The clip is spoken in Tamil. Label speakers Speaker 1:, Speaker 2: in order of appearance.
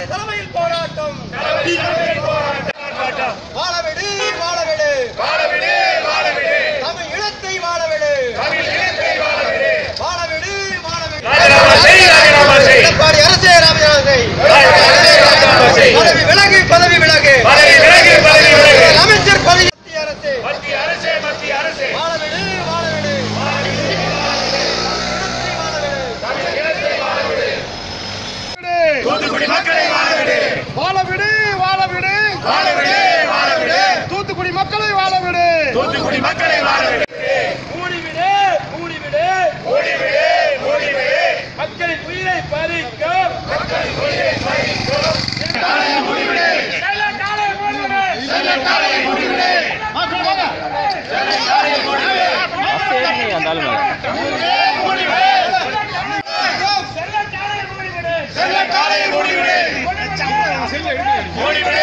Speaker 1: தளபதி தலைமையில் போராட்டம் வாழவிடு வாழவிடு
Speaker 2: வாழவிடு
Speaker 1: தமிழ் இனத்தை வாழவிடு வாழவிடு வாழவிடு
Speaker 2: ராஜினாமா செய் ராஜினாமா செய்
Speaker 1: எடப்பாடி அரசே ராமநாதன்
Speaker 2: ராஜினாமா செய்
Speaker 1: பதவி விலகு பதவி விலகு
Speaker 2: பதவி விலகு பதவி விலகு
Speaker 1: அமைச்சர் பதவி மத்திய அரசே
Speaker 2: மத்திய அரசே மத்திய அரசே
Speaker 1: வாழவிடு வாழவிடு இனத்தை வாழவிடு
Speaker 2: தூத்துக்குடி மக்களை வாழவிடு
Speaker 3: வாழவிடு வாழவிடு
Speaker 2: வாழவிடு வாழவிடு
Speaker 3: தூத்துக்குடி மக்களை வாழவிடு
Speaker 2: தூத்துக்குடி மக்களை வாழவிடு
Speaker 3: மூடிவிடு மூடிவிடு
Speaker 2: ஓடிவிடு ஓடிவிடு
Speaker 3: மக்களின் உயிரை பறிக்கும்
Speaker 2: செல்ல காலையை ஓடிவிடு ஓடிவிடு